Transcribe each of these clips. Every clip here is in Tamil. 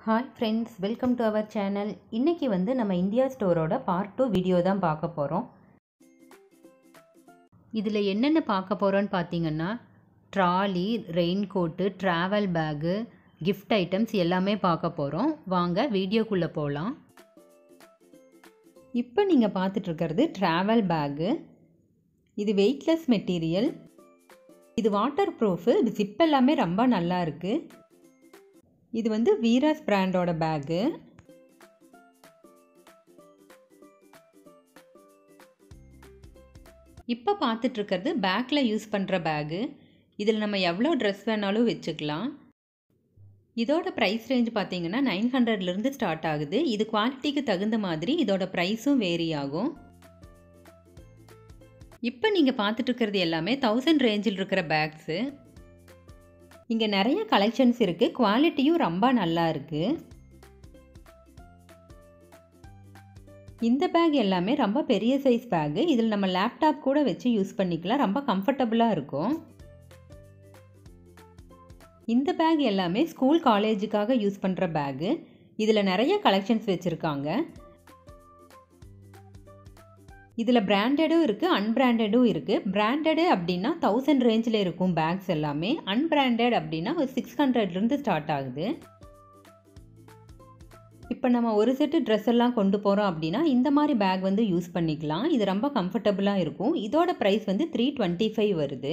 hi friends welcome to our channel இன்றைக்கி வந்து நம்ம இந்தியா ஸ்டோரோட பார்ட் டூ வீடியோ தான் பார்க்க போகிறோம் இதில் என்னென்ன பார்க்க போகிறோன்னு பார்த்தீங்கன்னா trolley rain coat travel bag gift items எல்லாமே பார்க்க போகிறோம் வாங்க வீடியோக்குள்ளே போகலாம் இப்போ நீங்கள் பார்த்துட்ருக்கிறது ட்ராவல் பேகு இது வெயிட்லெஸ் மெட்டீரியல் இது வாட்டர் ப்ரூஃபு இது ஜிப் எல்லாமே ரொம்ப நல்லா இருக்குது இது வந்து வீராஸ் பிராண்டோட பேகு இப்போ பார்த்துட்ருக்கிறது பேக்கில் யூஸ் பண்ணுற பேகு இதில் நம்ம எவ்வளோ ட்ரெஸ் வேணாலும் வச்சுக்கலாம் இதோட ப்ரைஸ் ரேஞ்ச் பார்த்தீங்கன்னா நைன் ஹண்ட்ரட்லேருந்து ஸ்டார்ட் ஆகுது இது குவாலிட்டிக்கு தகுந்த மாதிரி இதோட ப்ரைஸும் வேரி ஆகும் இப்போ நீங்கள் பார்த்துட்ருக்கிறது எல்லாமே தௌசண்ட் ரேஞ்சில் இருக்கிற பேக்ஸு இங்கே நிறைய கலெக்ஷன்ஸ் இருக்குது குவாலிட்டியும் ரொம்ப நல்லா இருக்குது இந்த பேக் எல்லாமே ரொம்ப பெரிய சைஸ் பேகு இதில் நம்ம லேப்டாப் கூட வச்சு யூஸ் பண்ணிக்கலாம் ரொம்ப கம்ஃபர்டபுளாக இருக்கும் இந்த பேக் எல்லாமே ஸ்கூல் காலேஜுக்காக யூஸ் பண்ணுற பேகு இதில் நிறைய கலெக்ஷன்ஸ் வச்சுருக்காங்க இதில் பிராண்டடும் இருக்குது அன்பிராண்டடும் இருக்குது பிராண்டடு அப்படின்னா தௌசண்ட் ரேஞ்சில் இருக்கும் பேக்ஸ் எல்லாமே அன்பிராண்டட் அப்படின்னா ஒரு சிக்ஸ் ஹண்ட்ரட்லேருந்து ஸ்டார்ட் ஆகுது இப்போ நம்ம ஒரு செட்டு ட்ரெஸ் எல்லாம் கொண்டு போகிறோம் அப்படின்னா இந்த மாதிரி பேக் வந்து யூஸ் பண்ணிக்கலாம் இது ரொம்ப கம்ஃபர்டபுளாக இருக்கும் இதோட ப்ரைஸ் வந்து த்ரீ டுவெண்ட்டி ஃபைவ் வருது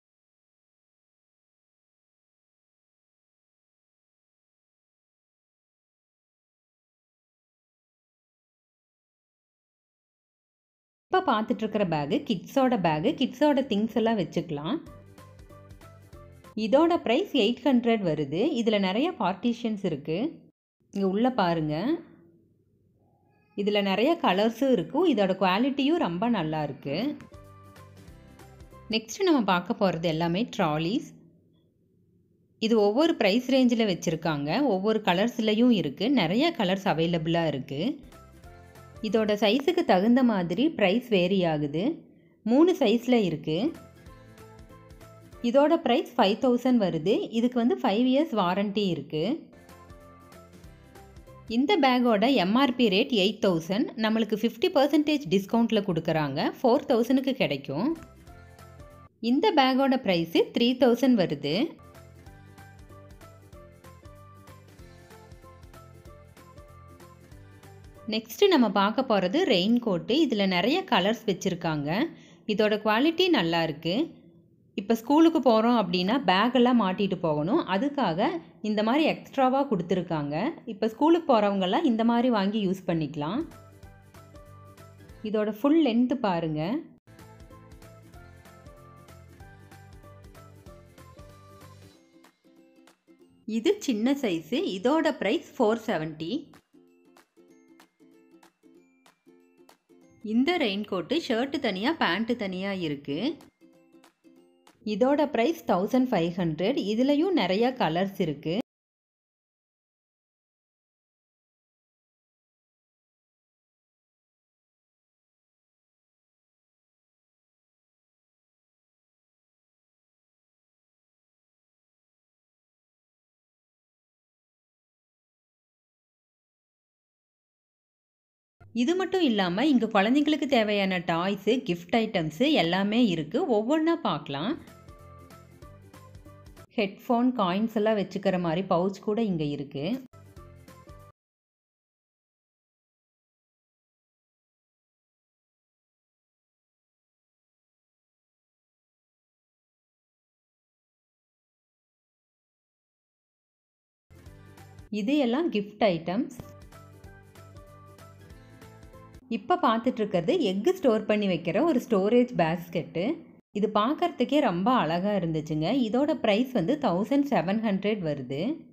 இப்போ பார்த்துட்ருக்கிற பேகு கிட்ஸோட பேகு கிட்ஸோட திங்ஸ் எல்லாம் வச்சுக்கலாம் இதோட ப்ரைஸ் எயிட் ஹண்ட்ரட் வருது இதில் நிறைய பார்ட்டிஷன்ஸ் இருக்குது இங்கே உள்ளே பாருங்கள் இதில் நிறைய கலர்ஸும் இருக்கும் இதோட குவாலிட்டியும் ரொம்ப நல்லா இருக்குது நெக்ஸ்ட்டு நம்ம பார்க்க போகிறது எல்லாமே ட்ராலிஸ் இது ஒவ்வொரு ப்ரைஸ் ரேஞ்சில் வச்சுருக்காங்க ஒவ்வொரு கலர்ஸ்லேயும் இருக்குது நிறைய கலர்ஸ் அவைலபிளாக இருக்குது இதோட சைஸுக்கு தகுந்த மாதிரி ப்ரைஸ் வேரி ஆகுது மூணு சைஸில் இருக்குது இதோட ப்ரைஸ் ஃபைவ் தௌசண்ட் வருது இதுக்கு வந்து ஃபைவ் இயர்ஸ் வாரண்ட்டி இருக்குது இந்த பேக்கோட எம்ஆர்பி ரேட் எயிட் தௌசண்ட் நம்மளுக்கு ஃபிஃப்டி பர்சன்டேஜ் டிஸ்கவுண்ட்டில் கொடுக்குறாங்க ஃபோர் தௌசண்ட்க்கு கிடைக்கும் இந்த பேக்கோட ப்ரைஸு த்ரீ தௌசண்ட் வருது நெக்ஸ்ட்டு நம்ம பார்க்க போகிறது ரெயின் கோட்டு இதில் நிறைய கலர்ஸ் வச்சுருக்காங்க இதோட குவாலிட்டி நல்லா இருக்குது இப்போ ஸ்கூலுக்கு போகிறோம் அப்படின்னா பேக்கெல்லாம் மாட்டிட்டு போகணும் அதுக்காக இந்த மாதிரி எக்ஸ்ட்ராவாக கொடுத்துருக்காங்க இப்போ ஸ்கூலுக்கு போகிறவங்கெல்லாம் இந்த மாதிரி வாங்கி யூஸ் பண்ணிக்கலாம் இதோட ஃபுல் லென்த்து பாருங்கள் இது சின்ன சைஸு இதோட ப்ரைஸ் ஃபோர் செவன்ட்டி இந்த ரெயின் கோட்டு ஷர்ட்டு தனியாக பேண்ட்டு தனியாக இருக்குது இதோட ப்ரைஸ் தௌசண்ட் ஃபைவ் ஹண்ட்ரட் இதுலேயும் நிறையா கலர்ஸ் இருக்குது இது மட்டும் இல்லாமல் இங்கே குழந்தைங்களுக்கு தேவையான டாய்ஸு கிஃப்ட் ஐட்டம்ஸு எல்லாமே இருக்குது ஒவ்வொன்றா பார்க்கலாம் ஹெட்ஃபோன் காயின்ஸ் எல்லாம் வச்சுக்கிற மாதிரி பவுச் கூட இங்கே இருக்குது இது எல்லாம் கிஃப்ட் ஐட்டம்ஸ் இப்போ பார்த்துட்ருக்கிறது எக்கு ஸ்டோர் பண்ணி வைக்கிற ஒரு ஸ்டோரேஜ் பேஸ்கெட்டு இது பார்க்குறதுக்கே ரொம்ப அழகாக இருந்துச்சுங்க இதோட ப்ரைஸ் வந்து தௌசண்ட் செவன் ஹண்ட்ரட் வருது